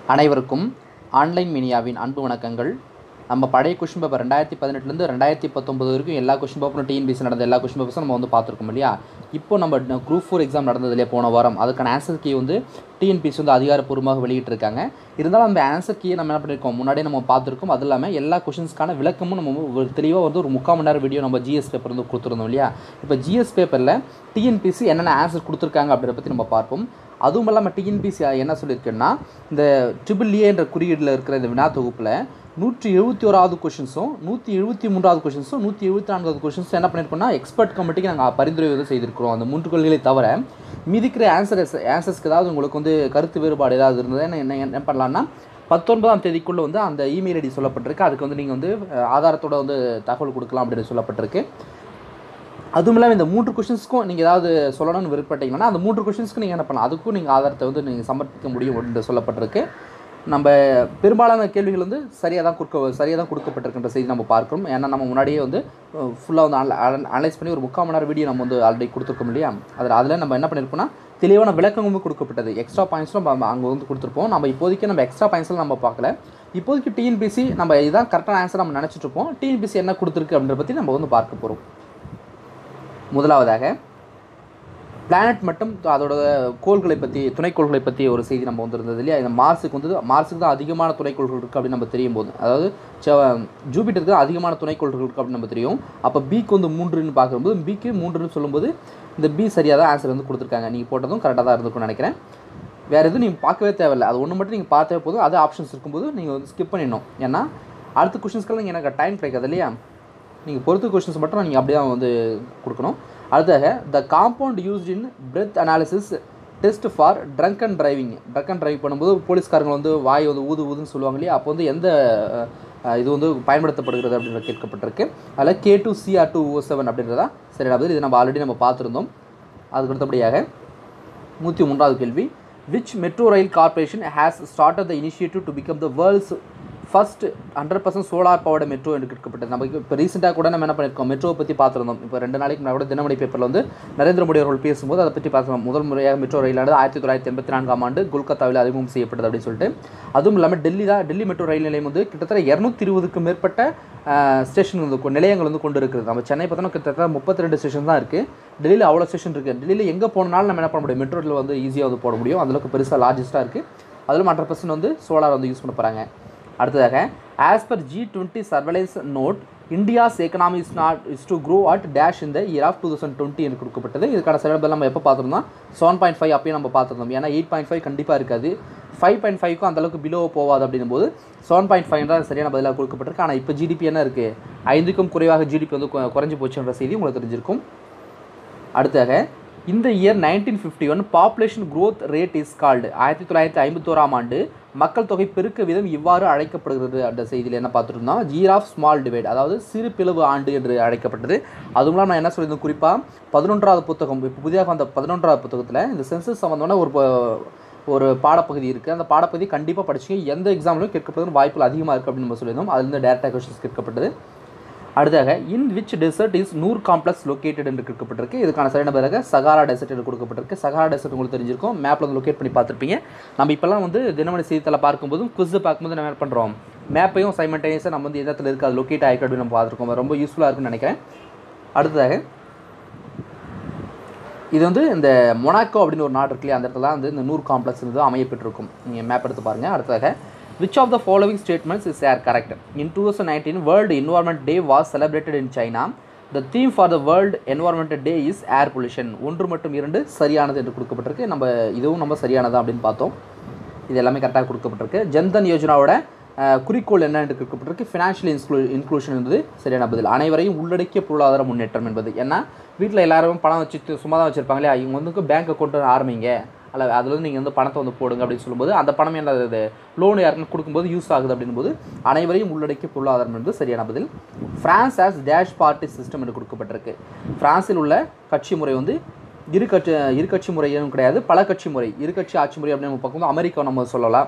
அனைவருக்கும் ஆன்லைன் மீடியாவின் அன்பு வணக்கங்கள் நம்ம பழைய கொஷின் பேப்பர் ரெண்டாயிரத்தி பதினெட்டுலேருந்து ரெண்டாயிரத்தி பத்தொம்பது வரைக்கும் எல்லா கொஷின் பேப்பரும் டிஎன்பிசி நடந்த எல்லா கொஷின் பேப்பர்ஸும் நம்ம வந்து பார்த்துருக்கோம் இல்லையா இப்போ நம்ம குரூப் ஃபோர் எக்ஸாம் நடந்தது இல்லையா போன வாரம் அதுக்கான ஆன்சர் கீ வந்து டிஎன்பிசி வந்து அதிகாரப்பூர்வமாக வெளியிட்டிருக்காங்க இருந்தாலும் அந்த ஆன்சர் கீயை நம்ம என்ன பண்ணியிருக்கோம் முன்னாடியே நம்ம பார்த்துருக்கோம் அது இல்லாமல் எல்லா கொஷின்ஸ்க்கான விளக்கமும் நம்ம ஒரு தெளிவாக வந்து ஒரு முக்கால் மணி நேரம் வீடியோ நம்ம ஜிஎஸ் பேப்பர் வந்து கொடுத்துருந்தோம் இல்லையா இப்போ ஜிஎஸ் பேப்பரில் டிஎன்பிசி என்னென்ன ஆன்சர் கொடுத்துருக்காங்க அப்படின்றத பற்றி நம்ம பார்ப்போம் அதுவும் இல்லாமல் டிஎன்பிசி என்ன சொல்லியிருக்குன்னா இந்த ட்ரிபிள் ஏ என்ற குறியீடில் இருக்கிற இந்த வினா தொகுப்பில் நூற்றி எழுபத்தி ஓராவது கொஷின்ஸும் நூற்றி எழுபத்தி மூன்றாவது கொஷின்ஸும் நூற்றி எழுபத்தி நான்காவது கொஷின்ஸும் என்ன பண்ணியிருக்கோம்னா எக்ஸ்பர்ட் கமிட்டிக்கு நாங்கள் பரிந்துரை வந்து செய்திருக்கிறோம் அந்த மூன்று கொள்கைகளை தவிர மீதிக்கிற ஆன்சர் ஆன்சர்ஸ்க்கு ஏதாவது உங்களுக்கு வந்து கருத்து வேறுபாடு ஏதாவது இருந்தது என்ன என்ன என்ன பண்ணலான்னா பத்தொன்பதாம் தேதிக்குள்ளே வந்து அந்த இமெயில் ஐடி சொல்லப்பட்டிருக்கு அதுக்கு வந்து நீங்கள் வந்து அஹ், ஆதாரத்தோட வந்து தகவல் கொடுக்கலாம் அப்படின்னு சொல்லப்பட்டிருக்கு அதுவும் இல்லாமல் இந்த மூன்று கொஷின்ஸ்க்கும் நீங்கள் ஏதாவது சொல்லணும்னு விருப்பப்பட்டீங்கன்னா அந்த மூன்று கொஷின்ஸ்க்கு நீங்கள் என்ன பண்ணலாம் அதுக்கும் நீங்கள் ஆதாரத்தை வந்து நீங்கள் சமர்ப்பிக்க முடியும் என்று சொல்லப்பட்டிருக்கு நம்ம பெரும்பாலான கேள்விகள் வந்து சரியாக தான் கொடுக்க சரியாக தான் கொடுக்கப்பட்டிருக்கின்ற செய்தி நம்ம பார்க்கிறோம் ஏன்னா நம்ம முன்னாடியே வந்து ஃபுல்லாக வந்து அனலைஸ் பண்ணி ஒரு முக்கால் மணி நேரம் வீடியோ நம்ம வந்து ஆல்ரெடி கொடுத்துருக்கோம் இல்லையா அதில் அதில் நம்ம என்ன பண்ணியிருப்போம்னா தெளிவான விளக்கமும் கொடுக்கப்பட்டது எக்ஸ்ட்ரா பாயிண்ட்ஸும் நம்ம அங்கே வந்து கொடுத்துருப்போம் நம்ம இப்போதைக்கு நம்ம எக்ஸ்ட்ரா பாயிண்ட்ஸ்லாம் நம்ம பார்க்கல இப்போதைக்கு டிஎன்பிசி நம்ம இதான் கரெக்டான ஆன்சர் நம்ம நினச்சிட்டு இருப்போம் டிஎன்பிசி என்ன கொடுத்துருக்கு அப்படின்றத பற்றி நம்ம வந்து பார்க்க போகிறோம் முதலாவதாக பிளானட் மட்டும் அதோட கோள்களை பற்றி துணைக்கோள்களை பற்றி ஒரு செய்தி நம்ம வந்திருந்தது இல்லையா இந்த மார்ஸுக்கு வந்து மார்ஸுக்கு தான் அதிகமான துணைக்கோள்கள் இருக்குது அப்படின்னு நம்ம தெரியும் போது அதாவது செவ- ஜூபிட்டருக்கு தான் அதிகமான துணைக்கோள்கள் இருக்குது அப்படின்னு நம்ம தெரியும் அப்போ பிக்கு வந்து மூன்றுன்னு பார்க்கும்போது பிக்கு மூன்றுன்னு சொல்லும்போது இந்த பி சரியாக தான் ஆன்சர் வந்து கொடுத்துருக்காங்க நீங்கள் போட்டதும் கரெக்டாக தான் இருந்திருக்கும்னு நினைக்கிறேன் வேறு எதுவும் நீங்கள் பார்க்கவே தேவையில்லை அது ஒன்று மட்டும் நீங்கள் பார்த்தே போதும் அது ஆப்ஷன்ஸ் இருக்கும்போது நீங்கள் வந்து ஸ்கிப் பண்ணிடணும் ஏன்னா அடுத்த கொஷின்ஸ்க்கெல்லாம் நீங்கள் எனக்கு டைம் கிடைக்காது இல்லையா நீங்கள் பொறுத்த கொஷின்ஸ் மட்டும் நீங்கள் அப்படியே வந்து கொடுக்கணும் அடுத்ததாக the compound used in breath analysis test for drunk and driving drunk and drive பண்ணும்போது போலீஸ்காரங்க வந்து வாய் வந்து ஊது ஊதுன்னு சொல்லுவாங்க இல்லையா அப்போ வந்து எந்த அஹ், இது வந்து பயன்படுத்தப்படுகிறது அப்படின்றது கேட்கப்பட்டிருக்கு அதில் K two CR two O seven அப்படின்றதா சரியானது இது நம்ம ஆல்ரெடி நம்ம பார்த்துருந்தோம் அதுக்கு அடுத்தபடியாக நூற்றி மூன்றாவது கேள்வி which metro rail corporation has started the initiative to become the world's first hundred percent solar powered metro என்று கேட்கப்பட்டது நம்ம இப்போ ரீசெண்டாக கூட நம்ம என்ன பண்ணியிருக்கோம் மெட்ரோவை பற்றி பார்த்துருந்தோம் இப்போ ரெண்டு நாளைக்கு முன்னாடி கூட தினமணி பேப்பரில் வந்து நரேந்திர மோடி அவர்கள் பேசும்போது அதை பற்றி பார்த்துருந்தோம் முதல் முறையாக மெட்ரோ ரயிலானது ஆயிரத்தி தொள்ளாயிரத்தி எண்பத்தி நான்காம் ஆண்டு கொல்கத்தாவில் அறிமுகம் செய்யப்பட்டது அப்படின்னு சொல்லிட்டு அதுவும் இல்லாமல் டெல்லி தான் டெல்லி மெட்ரோ ரயில் நிலையம் வந்து கிட்டத்தட்ட இரநூத்தி இருபதுக்கும் மேற்பட்ட ஸ்டேஷன் வந்து கொ- நிலையங்கள் வந்து கொண்டு இருக்குது நம்ம சென்னை பார்த்தோம்னா கிட்டத்தட்ட முப்பத்தி ரெண்டு ஸ்டேஷன் தான் இருக்குது டெல்லியில் அவ்வளோ ஸ்டேஷன் இருக்குது டெல்லியில் எங்கே போனாலும் நம்ம என்ன பண்ண முடியும் மெட்ரோவில் வந்து ஈஸியாக வந்து போட முடியும் அந்தளவுக்கு பெருசாக லார்ஜஸ்ட்டாக இருக்குது அதில் ஹண்ட்ரட் பர்சன்ட் வந்து சோலார் வந்து யூஸ் பண்ண போகிறாங்க அடுத்ததாக as per G twenty surveillance note India's economy is not is to grow at dash இந்த year of two thousand twenty என்று கொடுக்கப்பட்டது இதுக்கான சிலபஸ் நம்ம எப்போ பார்த்துருந்தோம் செவன் பாயிண்ட் ஃபைவ் அப்பயும் நம்ம பார்த்துருந்தோம் ஏன்னா எயிட் பாயிண்ட் ஃபைவ் கண்டிப்பாக இருக்காது ஃபைவ் பாயிண்ட் ஃபைவ்க்கும் அந்தளவுக்கு பிலோ போகாது அப்படின்னும் போது செவன் பாயிண்ட் ஃபைவ் தான் சரியான பதிலாக கொடுக்கப்பட்டிருக்கு ஆனால் இப்போ ஜிடிபி என்ன இருக்குது ஐந்துக்கும் குறைவாக ஜிடிபி வந்து கு- குறைஞ்சு போச்சுன்ற செய்தி உங்களுக்கு தெரிஞ்சிருக்கும் அடுத்ததாக இந்த year nineteen fifty one population growth rate is called ஆயிரத்தி தொள்ளாயிரத்தி ஐம்பத்தோராம் ஆண்டு மக்கள் தொகை பெருக்க விதம் இவ்வாறு அழைக்கப்படுகிறது அந்த செய்தியில் என்ன பார்த்துருந்தோம் ஜீர் ஆஃப் ஸ்மால் டிவைட் அதாவது சிறு பிளவு ஆண்டு என்று அழைக்கப்பட்டது அதுவும் இல்லாமல் நான் என்ன சொல்லியிருந்தேன் குறிப்பாக பதினொன்றாவது புத்தகம் இப்போ புதிதாக வந்த பதினொன்றாவது புத்தகத்தில் இந்த சென்சஸ் சம்மந்தமான ஒரு ப- ஒரு பாடப்பகுதி இருக்குது அந்த பாடப்பகுதி கண்டிப்பாக படிச்சுங்க எந்த எக்ஸாம்லையும் கேட்கப்படுறது வாய்ப்புகள் அதிகமாக இருக்குது அப்படின்னு நம்ம சொல்லியிருந்தோம் அதுலேருந்து டேரக்டாக கொஸ்டின்ஸ் கேட்கப்பட்டது அடுத்ததாக in which desert is Noor complex located என்று கொடுக்கப்பட்டிருக்கு இதுக்கான சரியான பதிலாக சகாரா டெசர்ட் என்று கொடுக்கப்பட்டிருக்கு சகாரா டெசர்ட் உங்களுக்கு தெரிஞ்சிருக்கும் மேப்பில் வந்து லொக்கேட் பண்ணி பார்த்துருப்பீங்க நம்ம இப்போல்லாம் வந்து தினமணி செய்தித்தாள பார்க்கும்போதும் குவிஸ் பார்க்கும்போது நம்ம என்ன பண்ணுறோம் மேப்பையும் சைமல்டேனியஸாக நம்ம வந்து எந்த இடத்துல இருக்குது அது லொக்கேட் ஆகிருக்கு அப்படின்னு நம்ம பார்த்துருக்கோம் அது ரொம்ப யூஸ்ஃபுல்லாக இருக்குன்னு நினைக்கிறேன் அடுத்ததாக இது வந்து இந்த மொனாக்கோ அப்படின்னு ஒரு நாடு இருக்கு இல்லையா அந்த இடத்துல தான் வந்து இந்த நூறு காம்ப்ளெக்ஸ் வந்து அமையப்பட்டிருக்கும் நீங்கள் மேப் எடுத்து பாருங்கள் அடுத்ததாக which of the following statements is are correct in two thousand nineteen world environment day was celebrated in China the theme for the world environment day is air pollution ஒன்று மற்றும் இரண்டு சரியானது என்று கொடுக்கப்பட்டிருக்கு நம்ம இதுவும் நம்ம சரியானதா அப்படின்னு பார்த்தோம் இது எல்லாமே கரெக்டாக கொடுக்கப்பட்டிருக்கு ஜன்தன் யோஜனாவோட அஹ், குறிக்கோள் என்ன என்று கொடுக்கப்பட்டிருக்கு ஃபினான்ஷியல் இன்க்ளூ இன்க்ளூஷன் என்பது சரியான பதில் அனைவரையும் உள்ளடக்கிய பொருளாதார முன்னேற்றம் என்பது ஏன்னா வீட்டில் எல்லாரும் பணம் வச்சு சும்மா தான் வச்சுருப்பாங்க இல்லையா இவங்க வந்து பேங்க் அக்கௌண்ட் ஆரம்பிங்க அல்ல அதில் வந்து நீங்கள் வந்து பணத்தை வந்து போடுங்க அப்படின்னு சொல்லும்போது அந்த பணம் என்னது லோன் யாருக்குன்னு கொடுக்கும்போது யூஸ் ஆகுது அப்படின்போது அனைவரையும் உள்ளடக்கிய பொருளாதாரம் என்பது சரியான பதில் France as dash party system என்று கொடுக்கப்பட்டிருக்கு பிரான்சில் உள்ள கட்சி முறை வந்து இரு கட்சி இரு கட்சி முறையும் கிடையாது பல கட்சி முறை இரு கட்சி ஆட்சி முறை அப்படின்னு நம்ம பார்க்கும்போது அமெரிக்கா நம்ம சொல்லலாம்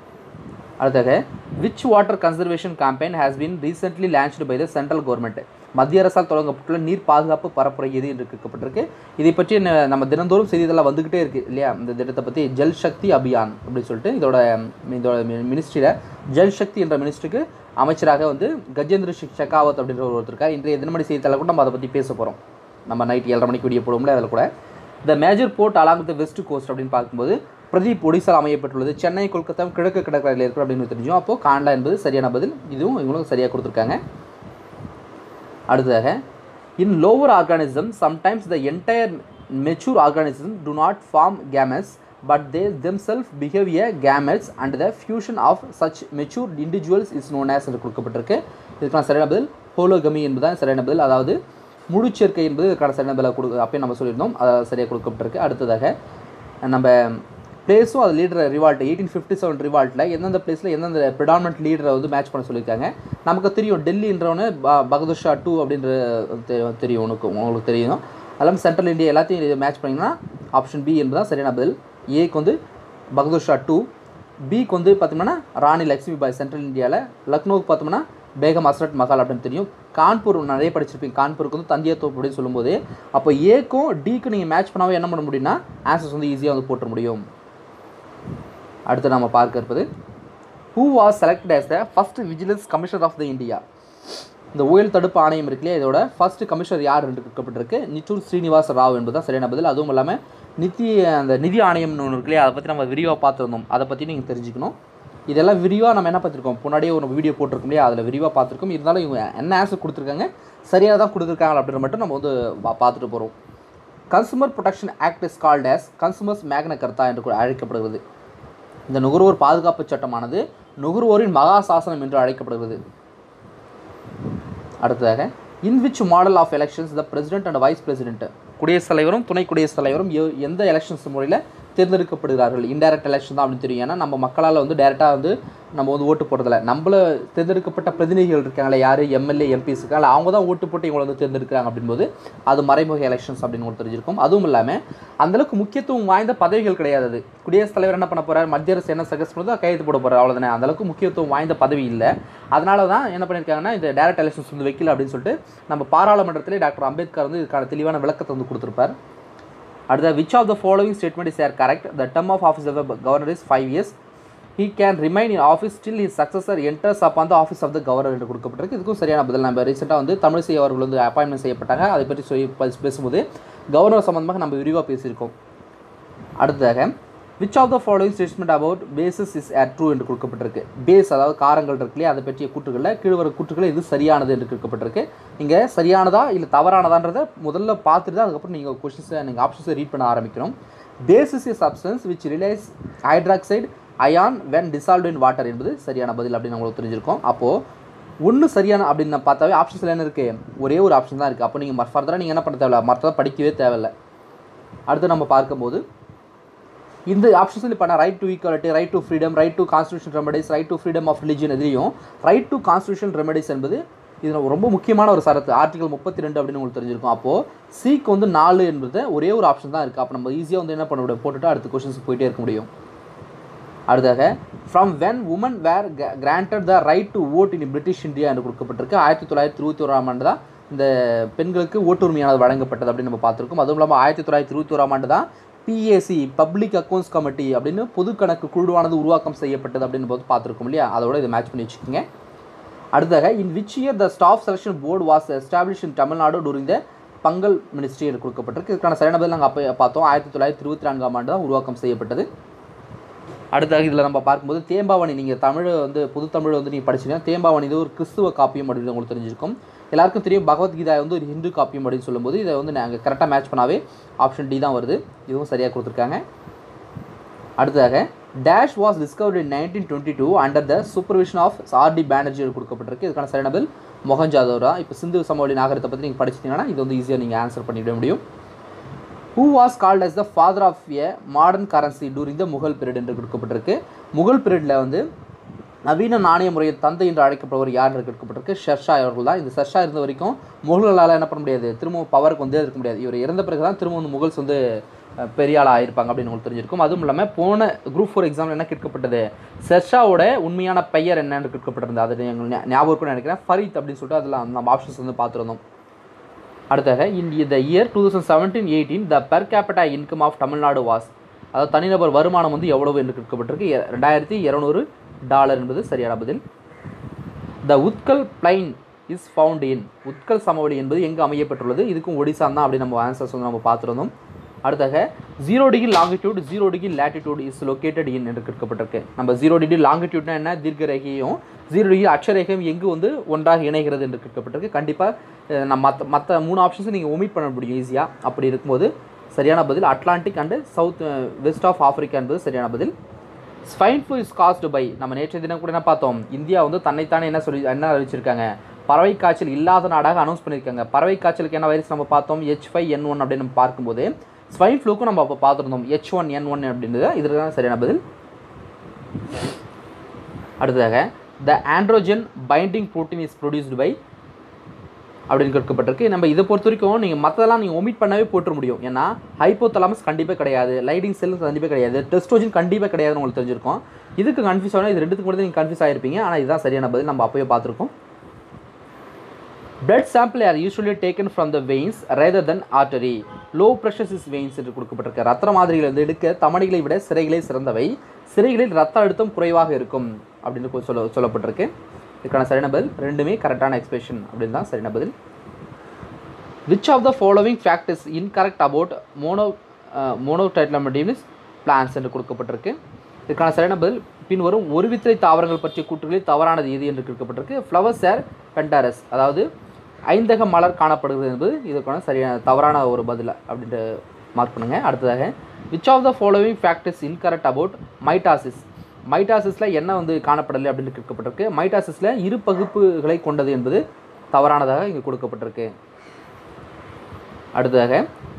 அடுத்தது which water conservation campaign has been recently launched by the central government மத்திய அரசால் தொடங்கப்பட்டுள்ள நீர் பாதுகாப்பு பரப்புரை எது என்று கேட்கப்பட்டிருக்கு இதை பற்றி ந- நம்ம தினந்தோறும் செய்தியெல்லாம் வந்துக்கிட்டே இருக்குது இல்லையா இந்த திட்டத்தை பற்றி ஜல் சக்தி அபியான் அப்படின்னு சொல்லிட்டு இதோட இதோட மினிஸ்ட்ரியில் ஜல் சக்தி என்ற மினிஸ்ட்ரிக்கு அமைச்சராக வந்து கஜேந்திர சிங் ஷெகாவத் அப்படின்ற ஒரு ஒருத்தர் இருக்கார் இன்றைய தினமணி செய்தித்தாள கூட நம்ம அதை பற்றி பேச போகிறோம் நம்ம நைட் ஏழரை மணிக்கு வீடியோ போடுவோம்ல அதில் கூட the major port along the west coast அப்படின்னு பார்க்கும்போது பிரதீப் ஒடிசால் அமையப்பட்டுள்ளது சென்னை கொல்கத்தா கிழக்கு கடற்கரையில் இருக்குது அப்படின்னு தெரிஞ்சோம் அப்போது காண்டா என்பது சரியான பதில் இதுவும் இவங்களும் சரியாக கொடுத்துருக்காங்க அடுத்ததாக in lower organism sometimes the entire mature organism do not form gametes but they themselves behave a gametes and the fusion of such mature individuals is known as என்று கொடுக்கப்பட்டிருக்கு இதுக்கான சரியான பதில் ஹோலோகமி என்பதுதான் சரியான பதில் அதாவது முழுச்சேர்க்கை என்பது இதுக்கான சரியான பதிலாக கொடு அப்பயும் நம்ம சொல்லியிருந்தோம் அது சரியாக கொடுக்கப்பட்டிருக்கு அடுத்ததாக நம்ம பிளேஸும் அது leader revolt eighteen fifty seven ரிவால்ட்டில் எந்தெந்த பிளேஸில் எந்தெந்த ப்ரிடாமினன்ட் லீடரை வந்து மேட்ச் பண்ண சொல்லியிருக்காங்க நமக்கு தெரியும் டெல்லின்றவனு ப பகதூர் ஷா டூ அப்படின்ற தெ- தெரியும் உனக்கு உங்களுக்கு தெரியும் அதெல்லாம் சென்ட்ரல் இந்தியா எல்லாத்தையும் இது மேட்ச் பண்ணிங்கன்னா ஆப்ஷன் பி என்பதுதான் சரியான பதில் ஏக்கு வந்து பகதூர் ஷா டூ பிக்கு வந்து பார்த்தோம்னா ராணி லக்ஷ்மி பாய் சென்ட்ரல் இந்தியாவில் லக்னோவுக்கு பார்த்தோம்னா பேகம் அஸ்ரட் மஹால் அப்படின்னு தெரியும் கான்பூர் நிறைய படிச்சிருப்பீங்க கான்பூருக்கு வந்து தந்தியா தோப்பு அப்படின்னு சொல்லும்போது அப்போ ஏக்கும் டிக்கும் நீங்கள் மேட்ச் பண்ணாவே என்ன பண்ண முடியும்னா ஆன்சர்ஸ் வந்து ஈஸியாக வந்து போட்டுற முடியும் அடுத்து நம்ம பார்க்க இருப்பது who was selected as the first vigilance commissioner of the India இந்த ஊழல் தடுப்பு ஆணையம் இருக்கு இல்லையா இதோட ஃபர்ஸ்ட் கமிஷனர் யார் என்று கேட்கப்பட்டிருக்கு நிட்டூர் ஸ்ரீனிவாச ராவ் என்பதுதான் சரியான பதில் அதுவும் இல்லாமல் நிதி அந்த நிதி ஆணையம்னு ஒன்று இருக்கு இல்லையா அதை பற்றி நம்ம விரிவாக பார்த்துருந்தோம் அதை பற்றி நீங்கள் தெரிஞ்சுக்கணும் இதெல்லாம் விரிவாக நம்ம என்ன பார்த்துருக்கோம் முன்னாடியே ஒரு வீடியோ போட்டிருக்கோம் இல்லையா அதில் விரிவாக பார்த்துருக்கோம் இருந்தாலும் இவங்க என்ன ஆன்சர் கொடுத்துருக்காங்க சரியாக தான் கொடுத்துருக்காங்க அப்படின்ற மட்டும் நம்ம வந்து பா- பார்த்துட்டு போகிறோம் consumer protection act is called as consumers Magna Carta என்று கூட அழைக்கப்படுகிறது இந்த நுகர்வோர் பாதுகாப்பு சட்டமானது நுகர்வோரின் மகா சாசனம் என்று அழைக்கப்படுகிறது அடுத்ததாக in which model of elections the president and vice president குடியரசுத் தலைவரும் துணை குடியரசுத் தலைவரும் எ- எந்த எலெக்ஷன்ஸ் முறையில் தேர்ந்தெடுக்கப்படுகிறார்கள் இன்டைரக்ட் எலெக்ஷன் தான் அப்படின்னு தெரியும் ஏன்னா நம்ம மக்களால் வந்து டேரெக்டாக வந்து நம்ம வந்து ஓட்டு போடுறதில்ல நம்மள தேர்ந்தெடுக்கப்பட்ட பிரதிநிதிகள் இருக்காங்களே யார் எம்எல்ஏ எம்பிஸ் இருக்காங்களா அவங்க தான் ஓட்டு போட்டு இவங்களை வந்து தேர்ந்தெடுக்கிறாங்க அப்படின்போது அது மறைமுக எலெக்ஷன்ஸ் அப்படின்னு ஒரு தெரிஞ்சிருக்கும் அதுவும் இல்லாமல் அந்தளவுக்கு முக்கியத்துவம் வாய்ந்த பதவிகள் கிடையாது அது குடியரசுத் தலைவர் என்ன பண்ண போறார் மத்திய அரசு என்ன சஜஸ்ட் பண்ணுதோ கையெழுத்து போட போகிறார் அவ்வளோதானே அந்தளவுக்கு முக்கியத்துவம் வாய்ந்த பதவி இல்லை அதனால தான் என்ன பண்ணியிருக்காங்கன்னா இந்த டேரக்ட் எலெக்ஷன்ஸ் வந்து வைக்கல அப்படின்னு சொல்லிட்டு நம்ம பாராளுமன்றத்திலே டாக்டர் அம்பேத்கர் வந்து இதுக்கான தெளிவான விளக்கத்தை வந்து கொடுத்துருப்பார் அடுத்த which of the following statement is are correct the term of office of governor is five years he can remain in office still his successor enters upon the office of the governor என்று கொடுக்கப்பட்டிருக்கு இதுக்கும் சரியான பதில் நம்ம ரீசெண்டாக வந்து தமிழிசை அவர்கள் வந்து அப்பாயின்மெண்ட் செய்யப்பட்டாங்க அதை பற்றி சொல்லி ப- பேசும்போது கவர்னர் சம்பந்தமாக நம்ம விரிவாக பேசியிருக்கோம் அடுத்ததாக which of the following statement about bases is are true என்று கொடுக்கப்பட்டிருக்கு பேஸ் அதாவது காரங்கள் இருக்கு இல்லையா அதை பற்றிய கூற்றுகளில் கீழ்வர கூற்றுகளில் இது சரியானது என்று கொடுக்கப்பட்டிருக்கு நீங்கள் சரியானதா இல்லை தவறானதான்றதை முதல்ல பார்த்துட்டு தான் அதுக்கப்புறம் நீங்கள் கொஷின்ஸை நீங்கள் ஆப்ஷன்ஸை ரீட் பண்ண ஆரம்பிக்கணும் bases is substance which releases hydroxide ion when dissolved in water என்பது சரியான பதில் அப்படின்னு உங்களுக்கு தெரிஞ்சிருக்கும் அப்போது ஒன்று சரியான அப்படின்னு நான் பார்த்தாவே ஆப்ஷன்ஸில் என்ன இருக்குது ஒரே ஒரு ஆப்ஷன் தான் இருக்குது அப்போ நீங்கள் ஃபர்தராக நீங்கள் என்ன பண்ண தேவையில்ல மற்றதை படிக்கவே தேவையில்ல அடுத்து நம்ம பார்க்கும்போது இந்த ஆப்ஷன்ஸில் இப்போ right to equality right to freedom right to constitution remedies right to freedom of religion எதிரையும் ரைட் டு கான்ஸ்டியூஷன் ரெமடிஸ் என்பது இது ரொம்ப முக்கியமான ஒரு சரத்து ஆர்டிகல் முப்பத்தி ரெண்டு அப்படின்னு உங்களுக்கு தெரிஞ்சிருக்கும் அப்போது சிக்கு வந்து நாலு என்பது ஒரே ஒரு ஆப்ஷன் தான் இருக்குது அப்போ நம்ம ஈஸியாக வந்து என்ன பண்ண முடியும் போட்டுட்டு அடுத்த கொஷின்ஸ் போயிட்டே இருக்க முடியும் அடுத்ததாக from when woman were granted the right to vote in British India என்று கொடுக்கப்பட்டிருக்கு ஆயிரத்தி தொள்ளாயிரத்தி இருபத்தி ஓராம் ஆண்டு தான் இந்த பெண்களுக்கு ஓட்டுரிமையானது வழங்கப்பட்டது அப்படின்னு நம்ம பார்த்துருக்கோம் அதுவும் இல்லாமல் ஆயிரத்தி தொள்ளாயிரத்தி இருபத்தி ஓராம் ஆண்டு தான் பிஏசி பப்ளிக் அக்கௌண்ட்ஸ் கமிட்டி அப்படின்னு பொது கணக்கு குழுவானது உருவாக்கம் செய்யப்பட்டது அப்படின்னு போது பார்த்துருக்கோம் இல்லையா அதோட இதை மேட்ச் பண்ணி வச்சுக்கோங்க அடுத்ததாக in which year the staff selection board was establish in Tamil Nadu during the பங்கல் மினிஸ்ட்ரி என்று கொடுக்கப்பட்டிருக்கு இதுக்கான சரியான பதில் நாங்கள் அப்போ பார்த்தோம் ஆயிரத்தி தொள்ளாயிரத்தி இருபத்தி நான்காம் ஆண்டு தான் உருவாக்கம் செய்யப்பட்டது அடுத்ததாக இதில் நம்ம பார்க்கும்போது தேம்பாவணி நீங்கள் தமிழ் வந்து புது தமிழ் வந்து நீங்கள் படிச்சீங்கன்னா தேம்பாவணி இது ஒரு கிறிஸ்துவ காப்பியம் அப்படின்னு உங்களுக்கு தெரிஞ்சிருக்கும் எல்லாருக்கும் தெரியும் பகவத்கீதா வந்து ஒரு ஹிந்து காப்பியம் அப்படின்னு சொல்லும்போது இதை வந்து நாங்கள் கரெக்டாக மேட்ச் பண்ணாவே ஆப்ஷன் டி தான் வருது இதுவும் சரியாக கொடுத்துருக்காங்க அடுத்ததாக dash was discovered in nineteen twenty two under the supervision of R D Banerji கொடுக்கப்பட்டிருக்கு இதுக்கான சரியான பதில் மொஹஞ்சாதோரா இப்போ சிந்து சமவெளி நாகரத்தை பற்றி நீங்கள் படிச்சிட்டிங்கன்னா இது வந்து ஈஸியாக நீங்கள் ஆன்சர் பண்ணிவிட முடியும் who was called as the father of a modern currency during the Mughal period என்று கொடுக்கப்பட்டிருக்கு முகல் பீரியடில் வந்து நவீன நாணய முறையின் தந்தை என்று அழைக்கப்படுவர் யார் என்று கொடுக்கப்பட்டிருக்கு ஷெர்ஷா அவர்கள் தான் இந்த ஷெர்ஷா இருந்த வரைக்கும் முகல்களால் என்ன பண்ண முடியாது திரும்ப பவருக்கு வந்து இருக்க முடியாது இவர் இறந்த பிறகு தான் திரும்ப வந்து முகல்ஸ் வந்து அஹ், பெரிய ஆளாக ஆயிருப்பாங்க அப்படின்னு உங்களுக்கு தெரிஞ்சிருக்கும் அதுவும் இல்லாமல் போன குரூப் ஃபோர் எக்ஸாமில் என்ன கேட்கப்பட்டது செர்ஷாவோட உண்மையான பெயர் என்னன்னு கேட்கப்பட்டிருந்தது அது எங்களுக்கு ஞா- ஞாபகம் இருக்கும்னு நினைக்கிறேன் ஃபரீத் அப்படின்னு சொல்லிட்டு அதில் நம்ம ஆப்ஷன்ஸ் வந்து பார்த்துருந்தோம் அடுத்தாக in the year two thousand seventeen eighteen the per capita income of Tamil Nadu was அதாவது தனிநபர் வருமானம் வந்து எவ்வளவு என்று கேட்கப்பட்டிருக்கு எ- ரெண்டாயிரத்தி இரநூறு டாலர் என்பது சரியான பதில் the Utkal plain is found in Utkal சமவெளி என்பது எங்கு அமையப்பட்டுள்ளது இதுக்கும் ஒடிசா தான் அப்படி நம்ம ஆன்சர்ஸ் வந்து நம்ம பார்த்துருந்தோம் அடுத்தாக zero degree longitude zero degree latitude is located in என்று கேட்கப்பட்டிருக்கு நம்ம ஜீரோ டிகிரி லாங்கிடியூட்னா என்ன தீர்க்க ரேகையும் ஜீரோ டிகிரி அக்ஷரேகையும் எங்கு வந்து ஒன்றாக இணைகிறது என்று கேட்கப்பட்டிருக்கு கண்டிப்பாக நம்ம மற்ற மற்ற மூணு ஆப்ஷன்ஸும் நீங்கள் ஒமிட் பண்ண முடியும் ஈஸியாக அப்படி இருக்கும்போது சரியான பதில் Atlantic and south west of Africa என்பது சரியான பதில் swine flu is caused by நம்ம நேற்றைய தினம் கூட என்ன பார்த்தோம் இந்தியா வந்து தன்னைத்தானே என்ன சொல்லி என்ன அறிவிச்சிருக்காங்க பறவை காய்ச்சல் இல்லாத நாடாக அனௌன்ஸ் பண்ணியிருக்காங்க பறவை காய்ச்சலுக்கு என்ன வைரஸ் நம்ம பார்த்தோம் ஹெச் ஃபைவ் என் ஒன் அப்படின்னு நம்ம பார்க்கும்போது ஸ்வைன் ஃப்ளூக்கும் நம்ம அப்போ பார்த்துருந்தோம் ஹெச் ஒன் என் ஒன் அப்படின்றது இதுக்கு தான் சரியான பதில் அடுத்ததாக the androgen binding protein is produced by அப்படின்னு கேட்கப்பட்டிருக்கு நம்ம இதை பொறுத்த வரைக்கும் நீங்கள் மற்றதெல்லாம் நீங்கள் ஒமிட் பண்ணவே போட்டுற முடியும் ஏன்னா ஹைப்போதலாமஸ் கண்டிப்பாக கிடையாது லைடிங் செல் கண்டிப்பாக கிடையாது டெஸ்ட்ரோஜன் கண்டிப்பாக கிடையாதுன்னு உங்களுக்கு தெரிஞ்சிருக்கும் இதுக்கு கன்ஃபியூஸ் ஆகணும் இது ரெண்டுத்துக்கு மட்டும் நீங்கள் கன்ஃபியூஸ் ஆகிருப்பீங்க ஆனால் இதுதான் சரியான பதில் நம்ம அப்போயே பார்த்துருக்கோம் blood sample are usually taken from the veins rather than artery low pressure is veins என்று கொடுக்கப்பட்டிருக்கு ரத்த மாதிரிகளை வந்து எடுக்க தமணிகளை விட சிறைகளே சிறந்தவை சிறைகளில் ரத்த அழுத்தம் குறைவாக இருக்கும் அப்படின்னு கொ- சொல்ல சொல்லப்பட்டிருக்கு இதுக்கான சரியான பதில் ரெண்டுமே கரெக்டான எக்ஸ்பிரஷன் அப்படின்னு தான் சரியான பதில் which of the following fact is incorrect about mono monocotyledons plants என்று கொடுக்கப்பட்டிருக்கு இதுக்கான சரியான பதில் பின்வரும் ஒரு வித்திரை தாவரங்கள் பற்றிய கூற்றுகளில் தவறானது எது என்று கேட்கப்பட்டிருக்கு ஃப்ளவர் சேர் பென்டாரஸ் அதாவது ஐந்தக மலர் காணப்படுகிறது என்பது இதுக்கான சரியான தவறான ஒரு பதில் அப்படின்ட்டு மார்க் பண்ணுங்க அடுத்ததாக which of the following fact is incorrect about mitosis மைட்டாசிஸில் என்ன வந்து காணப்படலை அப்படின்னு கேட்கப்பட்டிருக்கு மைட்டாசிஸில் இரு பகுப்புகளை கொண்டது என்பது தவறானதாக இங்கே கொடுக்கப்பட்டிருக்கு அடுத்ததாக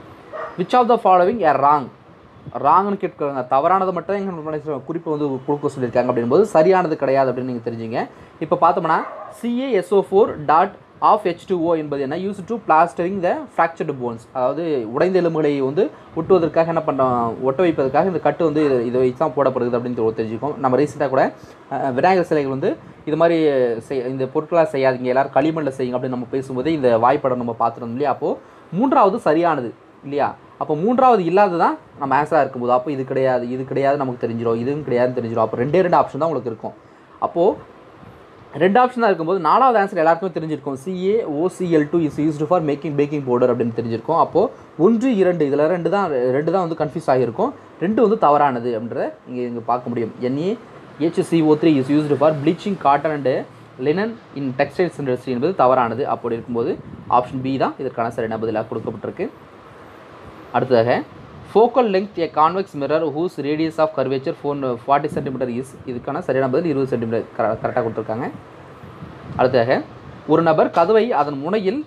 which of the following are wrong ராங்னு கேட்குறாங்க தவறானது மட்டும் எங்கள் குறிப்பு வந்து கொடுக்க சொல்லியிருக்காங்க அப்படின்போது சரியானது கிடையாது அப்படின்னு நீங்கள் தெரிஞ்சுங்க இப்போ பார்த்தோம்னா C A S O four dot half H two O என்பது என்ன use to plastering the fractured bones அதாவது உடைந்த எலும்புகளை வந்து ஒட்டுவதற்காக என்ன பண்ணுறோம் ஒட்ட வைப்பதற்காக இந்த கட்டு வந்து இது இதை வச்சு தான் போடப்படுது அப்படின்னு தெரி- தெரிஞ்சுக்கும் நம்ம ரீசெண்டாக கூட அஹ், விநாயகர் சிலைகள் வந்து இது மாதிரி செய் இந்த பொருட்களாக செய்யாதீங்க எல்லாரும் களிமண்ணில் செய்யுங்க அப்படின்னு நம்ம பேசும்போது இந்த வாய்ப்படம் நம்ம பார்த்துருந்தோம் இல்லையா அப்போது மூன்றாவது சரியானது இல்லையா அப்போ மூன்றாவது இல்லாதது தான் நம்ம ஆன்சராக இருக்கும்போது அப்போ இது கிடையாது இது கிடையாது நமக்கு தெரிஞ்சிடும் இதுவும் கிடையாதுன்னு தெரிஞ்சிடும் அப்போ ரெண்டே ரெண்டு ஆப்ஷன் தான் உங்களுக்கு இருக்கும் அப்போது ரெண்டு ஆப்ஷன் தான் இருக்கும்போது நாலாவது ஆன்சர் எல்லாருக்குமே தெரிஞ்சிருக்கும் C A O C L two is used for making baking powder அப்படின்னு தெரிஞ்சிருக்கும் அப்போது ஒன்று இரண்டு இதில் ரெண்டு தான் ரெண்டு தான் வந்து கன்ஃபியூஸ் ஆகியிருக்கும் ரெண்டு வந்து தவறானது அப்படின்றத இங்கே இங்கே பார்க்க முடியும் N A H C O three is used for bleaching cotton and linen in textiles industry என்பது தவறானது அப்படி இருக்கும்போது ஆப்ஷன் பி தான் இதற்கான சரியான பதிலாக கொடுக்கப்பட்டிருக்கு அடுத்ததாக focal length a convex mirror whose radius of curvature phone forty centimetre is இதுக்கான சரியான பதில் இருபது சென்டிமீட்டர் கரெக்டாக கொடுத்துருக்காங்க அடுத்ததாக ஒரு நபர் கதவை அதன் முனையில்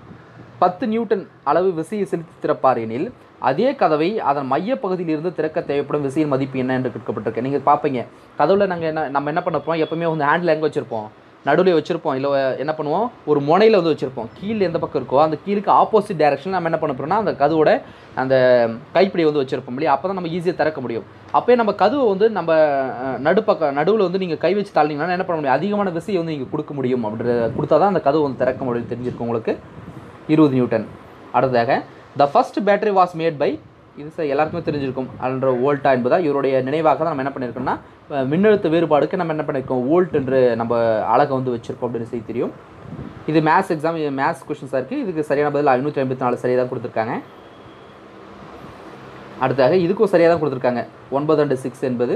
பத்து நியூட்டன் அளவு விசையை செலுத்தி திறப்பார் எனில் அதே கதவை அதன் மையப்பகுதியில் இருந்து திறக்க தேவைப்படும் விசையின் மதிப்பு என்ன என்று கேட்கப்பட்டிருக்கு நீங்கள் பார்ப்பீங்க கதவுல நாங்கள் என்ன நம்ம என்ன பண்ணப்போம் எப்பவுமே வந்து ஹேண்டில் எங்கே வச்சுருப்போம் நடுவில் வச்சுருப்போம் இல்லை என்ன பண்ணுவோம் ஒரு முனையில் வந்து வச்சுருப்போம் கீழ் எந்த பக்கம் இருக்கோ அந்த கீழுக்கு ஆப்போசிட் டைரக்ஷன் நம்ம என்ன பண்ண போகிறோம்னா அந்த கதவோட அந்த கைப்பிடி வந்து வச்சுருப்போம் இல்லையா அப்போ தான் நம்ம ஈஸியாக திறக்க முடியும் அப்போயே நம்ம கதவை வந்து நம்ம அஹ், நடுப்பக்கம் நடுவில் வந்து நீங்கள் கை வச்சு தாழ்ந்தீங்கன்னா என்ன பண்ண முடியும் அதிகமான விசையை வந்து நீங்கள் கொடுக்க முடியும் அப்படின்ற கொடுத்தா தான் அந்த கதவு வந்து திறக்க முடியும் தெரிஞ்சிருக்கும் உங்களுக்கு இருபது நியூட்டன் அடுத்ததாக the first battery was made by இது சார் எல்லாருக்குமே தெரிஞ்சிருக்கும் அன்ற வோல்ட்டா என்பதா இவருடைய நினைவாக தான் நம்ம என்ன பண்ணியிருக்கோம்னா அஹ், மின்னழுத்த வேறுபாடுக்கு நம்ம என்ன பண்ணியிருக்கோம் வோல்ட் என்று நம்ம அழகை வந்து வச்சிருக்கோம் அப்படின்னு செய்தி தெரியும் இது மேத்ஸ் எக்ஸாம் இது மேத்ஸ் கொஷின்ஸாக இருக்குது இதுக்கு சரியான பதில் ஐநூற்றி ஐம்பத்தி நாலு சரியாக தான் கொடுத்துருக்காங்க அடுத்தாக இதுக்கும் சரியாக தான் கொடுத்துருக்காங்க ஒன்பது அண்டு சிக்ஸ் என்பது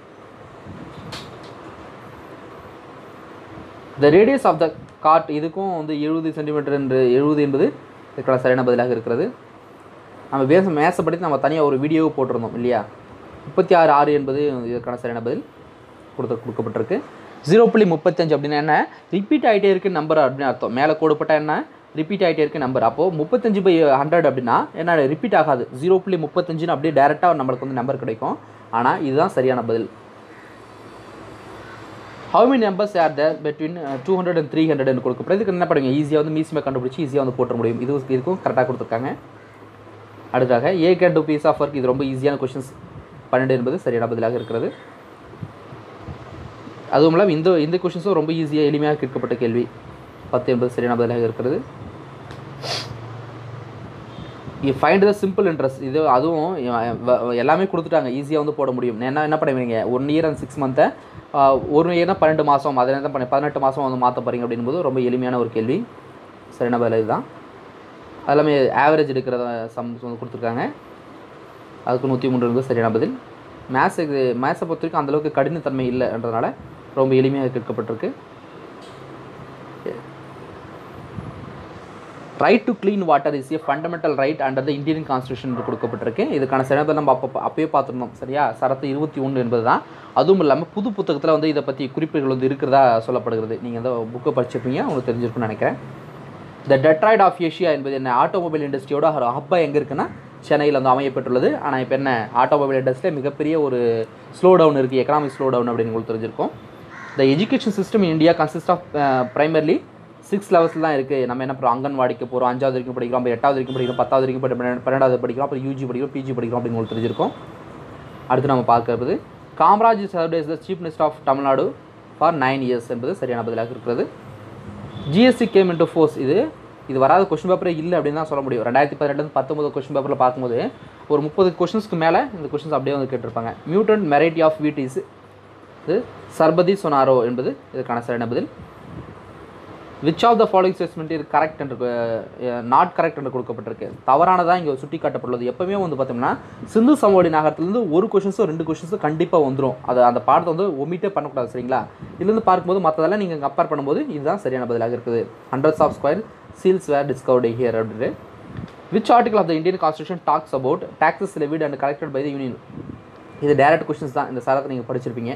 the radius of the cot இதுக்கும் வந்து எழுபது சென்டிமீட்டர் என்று எழுபது என்பது இதுக்கான சரியான பதிலாக இருக்கிறது நம்ம பேச மேசப்படி நம்ம தனியாக ஒரு வீடியோவை போட்டிருந்தோம் இல்லையா முப்பத்தி ஆறு ஆறு என்பது இதற்கான சரியான பதில் கொடுத்து கொடுக்கப்பட்டிருக்கு ஜீரோ புள்ளி முப்பத்தஞ்சு அப்படின்னா என்ன ரிப்பீட் ஆகிட்டே இருக்கு நம்பர் அப்படின்னு அர்த்தம் மேலே கோடுப்பட்ட என்ன ரிப்பீட் ஆகிட்டே இருக்கு நம்பர் அப்போது முப்பத்தஞ்சு பை ஹண்ட்ரட் அப்படின்னா என்ன ரிப்பீட் ஆகாது ஜீரோ புள்ளி முப்பத்தஞ்சுன்னு அப்படியே டேரெக்டாக நம்மளுக்கு வந்து நம்பர் கிடைக்கும் ஆனால் இதுதான் சரியான பதில் how many numbers are there between two hundred and three hundred கொடுக்கப்படும் இதுக்கு என்ன பண்ணுவீங்க ஈஸியாக வந்து மீசியமாக கண்டுபிடிச்சி ஈஸியாக வந்து போட்டுற முடியும் இது இதுக்கும் கரெக்டாக கொடுத்துருக்காங்க அடுத்தாக A can do piece of work இது ரொம்ப ஈஸியான கொஷின்ஸ் பன்னெண்டு என்பது சரியான பதிலாக இருக்கிறது அதுவும் இல்லாமல் இந்த இந்த கொஷின்ஸும் ரொம்ப ஈஸியாக எளிமையாக கேட்கப்பட்ட கேள்வி பத்து என்பது சரியான பதிலாக இருக்கிறது ஃபைண்ட் த சிம்பிள் இன்ட்ரெஸ்ட் இது அதுவும் அஹ், வ- வ- எல்லாமே கொடுத்துட்டாங்க ஈஸியாக வந்து போட முடியும் என்ன என்ன பண்ணுவீங்க ஒன் இயர் அண்ட் சிக்ஸ் மந்த்தை ஒரு இயர்னா பன்னெண்டு மாதம் அதை என்ன பண்ணி பதினெட்டு மாதம் வந்து மாற்ற போகிறீங்க அப்படின்போது ரொம்ப எளிமையான ஒரு கேள்வி சரியான பதில் இதுதான் அது எல்லாமே ஆவரேஜ் எடுக்கிறத சம் வந்து கொடுத்துருக்காங்க அதுக்கு நூற்றி மூன்று வந்து சரியான பதில் மேத்ஸுக்கு மேத்ஸை பொறுத்த வரைக்கும் அந்தளவுக்கு கடினத்தன்மை இல்லைன்றதுனால ரொம்ப எளிமையாக கேட்கப்பட்டிருக்கு right to clean water is a fundamental right under the Indian constitution என்று கொடுக்கப்பட்டிருக்கு இதுக்கான சிறப்பு நம்ம அப்போ அப்பயே பார்த்துருந்தோம் சரியா சரத்து இருபத்தி ஒன்று என்பது தான் அதுவும் இல்லாமல் புது புத்தகத்தில் வந்து இதை பற்றி குறிப்புகள் வந்து இருக்கிறதா சொல்லப்படுகிறது நீங்கள் இந்த புக்கை படிச்சிருப்பீங்க உங்களுக்கு தெரிஞ்சிருக்கும்னு நினைக்கிறேன் த டெட்ராய்ட் ஆஃப் ஏஷியா என்பது என்ன ஆட்டோமொபைல் இண்டஸ்ட்ரியோட ஒரு ஹப்பா எங்கே இருக்குன்னா சென்னையில் வந்து அமையப்பட்டுள்ளது ஆனால் இப்போ என்ன ஆட்டோமொபைல் இண்டஸ்ட்ரியில் மிகப்பெரிய ஒரு ஸ்லோ டவுன் இருக்குது எக்கனாமிக் ஸ்லோ டவுன் அப்படின்னு உங்களுக்கு தெரிஞ்சிருக்கும் the education system in India consist of primarily six levels தான் இருக்குது நம்ம என்ன பண்ணுறோம் அங்கன்வாடிக்கு போகிறோம் அஞ்சாவது வரைக்கும் படிக்கிறோம் அப்புறம் எட்டாவது வரைக்கும் படிக்கிறோம் பத்தாவது வரைக்கும் படி- பன்னெண்டு- பன்னெண்டாவது படிக்கிறோம் அப்புறம் யூஜி படிக்கிறோம் பிஜி படிக்கிறோம் அப்படின்னு உங்களுக்கு தெரிஞ்சிருக்கும் அடுத்து நம்ம பார்க்கறது Kamaraj serve the chief minister of Tamil Nadu for nine years என்பது சரியான பதிலாக இருக்கிறது ஜிஎஸ்டி கேம் இன்டு ஃபோர்ஸ் இது இது வராத கொஸ்டின் பேப்பரே இல்லை அப்படின்னு தான் சொல்ல முடியும் ரெண்டாயிரத்தி பதினெட்டு பத்தொம்பது கொஸ்டின் பேப்பரில் பார்க்கும்போது ஒரு முப்பது கொஸ்டின்ஸ்க்கு மேலே இந்த கொஸ்டின்ஸ் அப்படியே வந்து கேட்டிருப்பாங்க mutant variety of wheat is இது சர்பதி சொனாரோ என்பது இதுக்கான சரியான பதில் which of the following statement இது கரெக்ட் என்று நாட் கரெக்ட் என்று கொடுக்கப்பட்டிருக்கு தவறானதாக இங்கே சுட்டி காட்டப்பட்டுள்ளது எப்பவுமே வந்து பார்த்தோம்னா சிந்து சமவெளி நகரத்துலேருந்து ஒரு கொஷின்ஸும் ரெண்டு கொஷின்ஸும் கண்டிப்பாக வந்துடும் அது அந்த பாடத்தை வந்து ஒமிட்டே பண்ணக்கூடாது சரிங்களா இதுலேருந்து பார்க்கும்போது மற்றதெல்லாம் நீங்கள் கம்பேர் பண்ணும்போது இதுதான் சரியான பதிலாக இருக்குது hundreds of square seals were discovered here அப்படின்னு which article of the Indian constitution talks about taxes levied and collected by the union இது டைரக்ட் கொஷின்ஸ் தான் இந்த சாரத்தை நீங்கள் படிச்சிருப்பீங்க